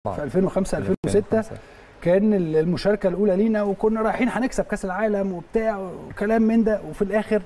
في 2005 2006 كان المشاركه الاولى لينا وكنا رايحين هنكسب كاس العالم وبتاع وكلام من ده وفي الاخر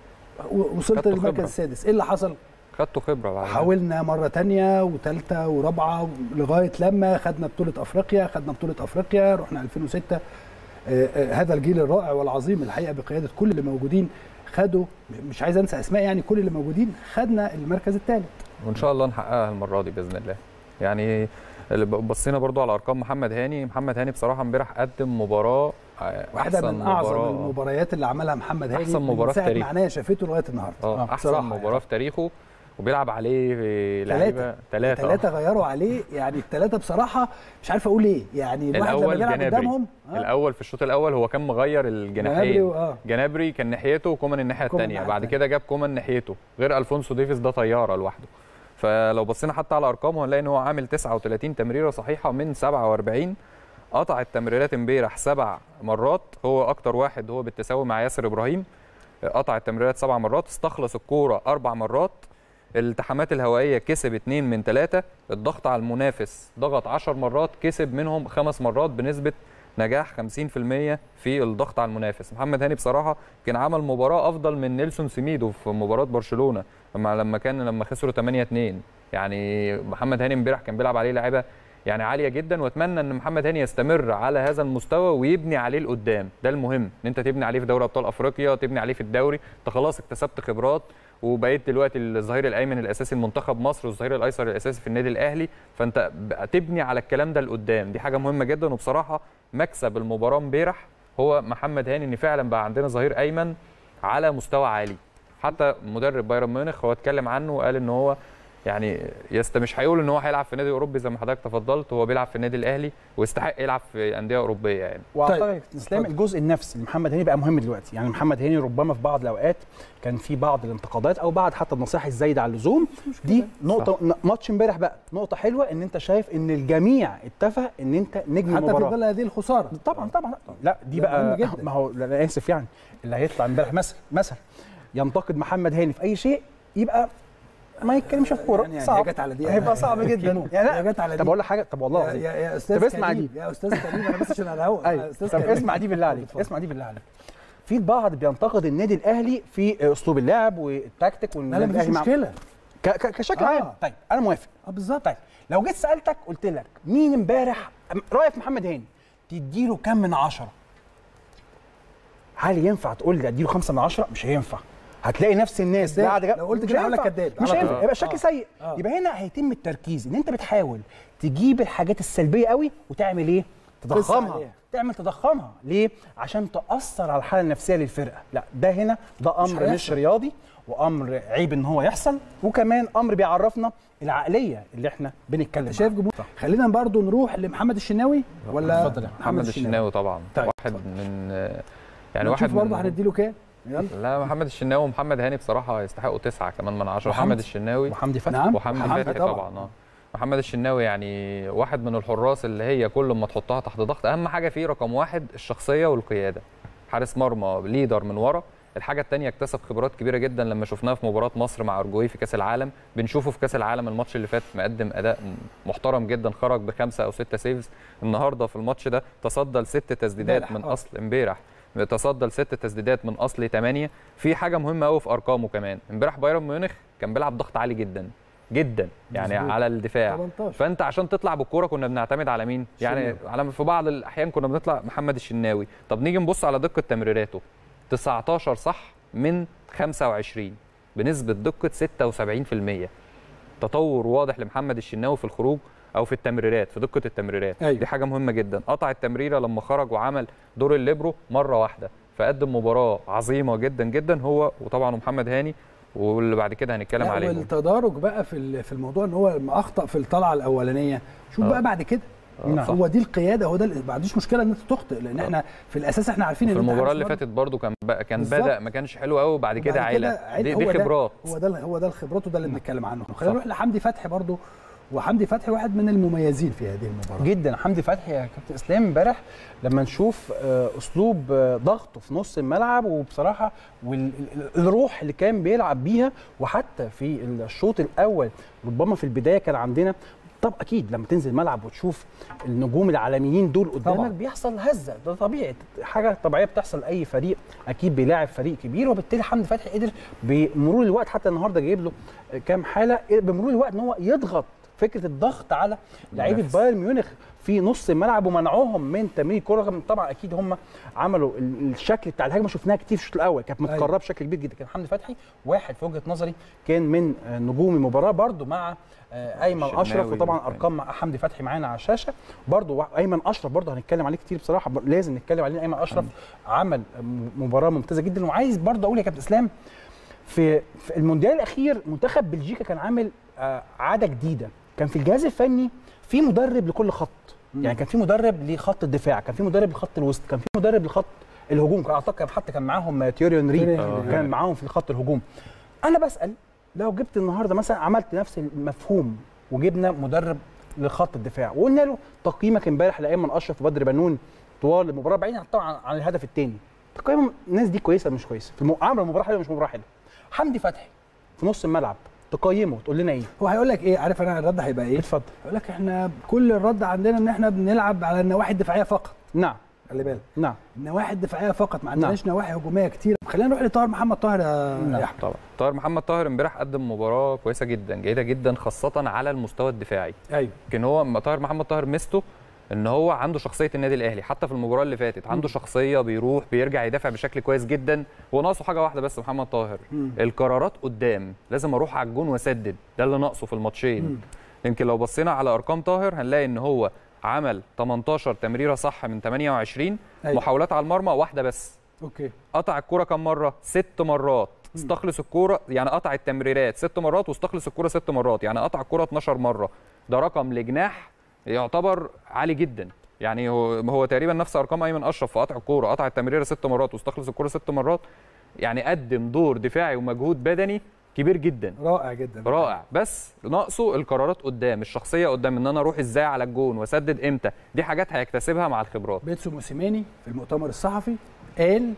وصلت خدتوا للمركز خبرة. السادس ايه اللي حصل خدتوا خبره بعد حاولنا مره تانية وثالثه ورابعه لغايه لما خدنا بطوله افريقيا خدنا بطوله افريقيا رحنا 2006 آه، آه، هذا الجيل الرائع والعظيم الحقيقه بقياده كل اللي موجودين خدوا مش عايز انسى اسماء يعني كل اللي موجودين خدنا المركز الثالث وان شاء الله نحققها المره دي باذن الله يعني اللي ب- بصينا برضو على ارقام محمد هاني محمد هاني بصراحه امبارح قدم مباراه آه، واحده احسن من اعظم مباراه المباريات اللي عملها محمد هاني أحسن من مباراة في ساعه تاريخه. ما عينيا شافته لغايه النهارده اه آه، احسن بصراحة مباراه يعني. في تاريخه وبيلعب عليه لعيبه ثلاثه ثلاثه غيروا عليه يعني الثلاثه بصراحه مش عارف اقول ايه يعني الواحد لما الاول بيلعب جنابري قدامهم آه، الاول في الشوط الاول هو كان مغير جنابري الجناحين وآه. جنابري كان ناحيته وكومان الناحيه كومان الثانيه الناحية بعد التانية. كده جاب كومان ناحيته غير الفونسو ديفيز ده طياره لوحده فلو بصينا حتى على ارقامه هنلاقي ان هو عامل 39 تمريره صحيحه من 47 قطع التمريرات امبارح سبع مرات هو اكتر واحد هو بالتساوي مع ياسر ابراهيم قطع التمريرات سبع مرات استخلص الكوره اربع مرات الالتحامات الهوائيه كسب اثنين من ثلاثه الضغط على المنافس ضغط 10 مرات كسب منهم خمس مرات بنسبه نجاح 50% في الضغط على المنافس محمد هاني بصراحه كان عمل مباراه افضل من نيلسون سيميدو في مباراه برشلونه لما لما كان لما خسروا 8 2 يعني محمد هاني امبارح كان بيلعب عليه لعيبه يعني عاليه جدا واتمنى ان محمد هاني يستمر على هذا المستوى ويبني عليه لقدام ده المهم ان انت تبني عليه في دوري ابطال افريقيا تبني عليه في الدوري انت خلاص اكتسبت خبرات وبقيت دلوقتي الظهير الايمن الاساسي لمنتخب مصر والظهير الايسر الاساسي في النادي الاهلي فانت بقى تبني على الكلام ده لقدام دي حاجه مهمه جدا وبصراحه مكسب المباراه امبارح هو محمد هاني ان فعلا بقى عندنا ظهير ايمن على مستوى عالي حتى مدرب بايرن ميونخ هو اتكلم عنه وقال ان هو يعني يست مش هيقول ان هو هيلعب في نادي اوروبي زي ما حضرتك تفضلت هو بيلعب في النادي الاهلي ويستحق يلعب في انديه اوروبيه يعني واعتقد طيب، اسلام اتفضل. الجزء النفسي لمحمد هاني بقى مهم دلوقتي يعني محمد هاني ربما في بعض الاوقات كان في بعض الانتقادات او بعض حتى النصائح الزايده على اللزوم دي نقطه ن- ماتش امبارح بقى نقطه حلوه ان انت شايف ان الجميع اتفق ان انت نجم حتى في المباراه ظل هذه الخساره طبعا طبعا لا دي ده مهم بقى جدا. ما هو لا انا اسف يعني اللي هيطلع امبارح مثلا مثلا ينتقد محمد هاني في اي شيء يبقى ما يتكلمش في كوره يعني- يعني صعب هي جت على دي. هيبقى صعب جدا كيمو. يعني هي لا جت على طب دي. اقول لك حاجه طب والله يا, العظيم يا, يا استاذ طب اسمع كريم دي. يا استاذ كريم انا بس عشان على الهواء ايوه أستاذ طب كريم. اسمع دي بالله عليك اتفضل. اسمع دي بالله عليك في البعض بينتقد النادي الاهلي في اسلوب اللعب والتكتيك لا والنادي لا مفيش الاهلي مع- مشكله ك- ك- كشكل آه. عام طيب انا موافق اه بالظبط طيب لو جيت سالتك قلت لك مين امبارح رايك في محمد هاني تديله كام من عشرة هل ينفع تقول لي اديله خمسة من عشرة مش هينفع هتلاقي نفس الناس كداب. قاعده لو قلت مش كده هقول لك هينفع. كداب مش على هينفع طول. يبقى شكل آه. سيء آه. يبقى هنا هيتم التركيز ان انت بتحاول تجيب الحاجات السلبيه قوي وتعمل ايه تضخمها عليها. تعمل تضخمها ليه عشان تاثر على الحاله النفسيه للفرقه لا ده هنا ده امر مش, هيحصل. رياضي وامر عيب ان هو يحصل وكمان امر بيعرفنا العقليه اللي احنا بنتكلم شايف عنها. جمهور خلينا برضو نروح لمحمد الشناوي ولا اتفضل يا محمد الشناوي طبعا طيب، واحد من يعني يعني واحد برضه من هنديله كام يلا لا محمد الشناوي ومحمد هاني بصراحه يستحقوا تسعه كمان من عشره وحمدي. محمد الشناوي وحمدي فتحي نعم وحمدي وحمدي فتحي طبعاً. طبعا اه محمد الشناوي يعني واحد من الحراس اللي هي كل ما تحطها تحت ضغط اهم حاجه فيه رقم واحد الشخصيه والقياده حارس مرمى ليدر من ورا الحاجه الثانيه اكتسب خبرات كبيره جدا لما شفناه في مباراه مصر مع اورجواي في كاس العالم بنشوفه في كاس العالم الماتش اللي فات مقدم اداء محترم جدا خرج بخمسه او سته سيفز النهارده في الماتش ده تصدى لست تسديدات من الحراسة. اصل امبارح تصدى لست تسديدات من اصل 8 في حاجه مهمه قوي في ارقامه كمان امبارح بايرن ميونخ كان بيلعب ضغط عالي جدا جدا يعني مظبوط. على الدفاع 18 فانت عشان تطلع بالكوره كنا بنعتمد على مين يعني الشناوي. على في بعض الاحيان كنا بنطلع محمد الشناوي طب نيجي نبص على دقه تمريراته 19 صح من 25 بنسبه دقه 76% تطور واضح لمحمد الشناوي في الخروج او في التمريرات في دقه التمريرات أيوة. دي حاجه مهمه جدا قطع التمريره لما خرج وعمل دور الليبرو مره واحده فقدم مباراه عظيمه جدا جدا هو وطبعا محمد هاني واللي بعد كده هنتكلم لا، عليه والتدارج بقى في ال- في الموضوع ان هو لما اخطا في الطلعه الاولانيه شوف آه. بقى بعد كده آه، صح. هو دي القياده هو ده اللي- ما عنديش مشكله ان انت تخطئ لان احنا في الاساس احنا عارفين في ان أنت المباراه عارف اللي برضه. فاتت برضو كان بقى كان بالظبط. بدا ما كانش حلو قوي وبعد كده وبعد عيله عيل- دي, هو دي ده- خبرات هو ده هو ده الخبرات وده اللي بنتكلم عنه خلينا نروح لحمدي فتحي برضه وحمدي فتحي واحد من المميزين في هذه المباراه جدا حمدي فتحي يا كابتن اسلام امبارح لما نشوف آه، اسلوب آه، ضغطه في نص الملعب وبصراحه والروح اللي كان بيلعب بيها وحتى في الشوط الاول ربما في البدايه كان عندنا طب اكيد لما تنزل الملعب وتشوف النجوم العالميين دول قدامك طبعاً. بيحصل هزه ده طبيعي حاجه طبيعيه بتحصل لاي فريق اكيد بيلاعب فريق كبير وبالتالي حمدي فتحي قدر بمرور الوقت حتى النهارده جايب له كام حاله بمرور الوقت ان هو يضغط فكره الضغط على لعيبه المنافس. بايرن ميونخ في نص الملعب ومنعوهم من تمرير الكره رغم طبعا اكيد هم عملوا ال- الشكل بتاع الهجمه شفناها كتير في الشوط الاول كانت أيوة. متكرره بشكل كبير جدا كان حمدي فتحي واحد في وجهه نظري كان من آه، نجوم المباراه برده مع آه، ايمن الشناوي اشرف وطبعا وكان- ارقام مع حمدي فتحي معانا على الشاشه برضو ايمن اشرف برضو هنتكلم عليه كتير بصراحه بر- لازم نتكلم عليه ايمن اشرف عمل م- مباراه ممتازه جدا وعايز برضو اقول يا كابتن اسلام في, في المونديال الاخير منتخب بلجيكا كان عامل آه، عاده جديده كان في الجهاز الفني في مدرب لكل خط يعني كان في مدرب لخط الدفاع كان في مدرب لخط الوسط كان في مدرب لخط الهجوم كان اعتقد حتى كان معاهم تيوري هنري تيوري هنري. كان معاهم في خط الهجوم انا بسال لو جبت النهارده مثلا عملت نفس المفهوم وجبنا مدرب لخط الدفاع وقلنا له تقييمك امبارح لايمن اشرف وبدر بنون طوال المباراه بعيدا طبعا عن الهدف الثاني تقييم الناس دي كويسه ولا مش كويسه في الم- عملوا مباراه حلوه مش مباراه حلوه حمدي فتحي في نص الملعب تقيمه تقول لنا ايه هو هيقول لك ايه عارف انا الرد هيبقى ايه اتفضل هيقول لك احنا كل الرد عندنا ان احنا بنلعب على النواحي الدفاعيه فقط نعم خلي بالك نعم النواحي الدفاعيه فقط ما عندناش نواحي هجوميه كتير خلينا نروح لطاهر محمد طاهر يا نعم. يا احمد طبعا طاهر محمد طاهر امبارح قدم مباراه كويسه جدا جيده جدا خاصه على المستوى الدفاعي ايوه لكن هو م- طاهر محمد طاهر ميزته ان هو عنده شخصيه النادي الاهلي حتى في المباراه اللي فاتت عنده شخصيه بيروح بيرجع يدافع بشكل كويس جدا هو ناقصه حاجه واحده بس محمد طاهر مم. القرارات قدام لازم اروح على الجون واسدد ده اللي ناقصه في مم. الماتشين يمكن لو بصينا على ارقام طاهر هنلاقي ان هو عمل 18 تمريره صح من 28 أيوة. محاولات على المرمى واحده بس اوكي قطع الكرة كم مرة؟ ست مرات استخلص الكرة يعني قطع التمريرات ست مرات واستخلص الكرة ست مرات يعني قطع الكرة 12 مرة ده رقم لجناح يعتبر عالي جدا يعني هو هو تقريبا نفس ارقام ايمن اشرف في قطع الكوره قطع التمريره ست مرات واستخلص الكوره ست مرات يعني قدم دور دفاعي ومجهود بدني كبير جدا رائع جدا رائع بس ناقصه القرارات قدام الشخصيه قدام ان انا اروح ازاي على الجون واسدد امتى دي حاجات هيكتسبها مع الخبرات بيتسو موسيماني في المؤتمر الصحفي قال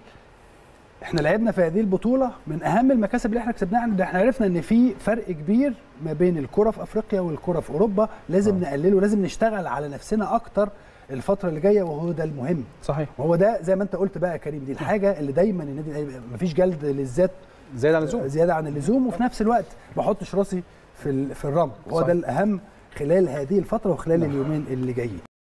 احنا لعبنا في هذه البطوله من اهم المكاسب اللي احنا كسبناها ان احنا عرفنا ان في فرق كبير ما بين الكره في افريقيا والكره في اوروبا لازم آه. نقلله لازم نشتغل على نفسنا اكتر الفتره اللي جايه وهو ده المهم صحيح وهو ده زي ما انت قلت بقى يا كريم دي الحاجه اللي دايما النادي الأهلي مفيش جلد للذات زيادة عن اللزوم زياده عن اللزوم وفي نفس الوقت ما احطش راسي في ال- في الرمل هو صحيح. ده الاهم خلال هذه الفتره وخلال نعم. اليومين اللي جايين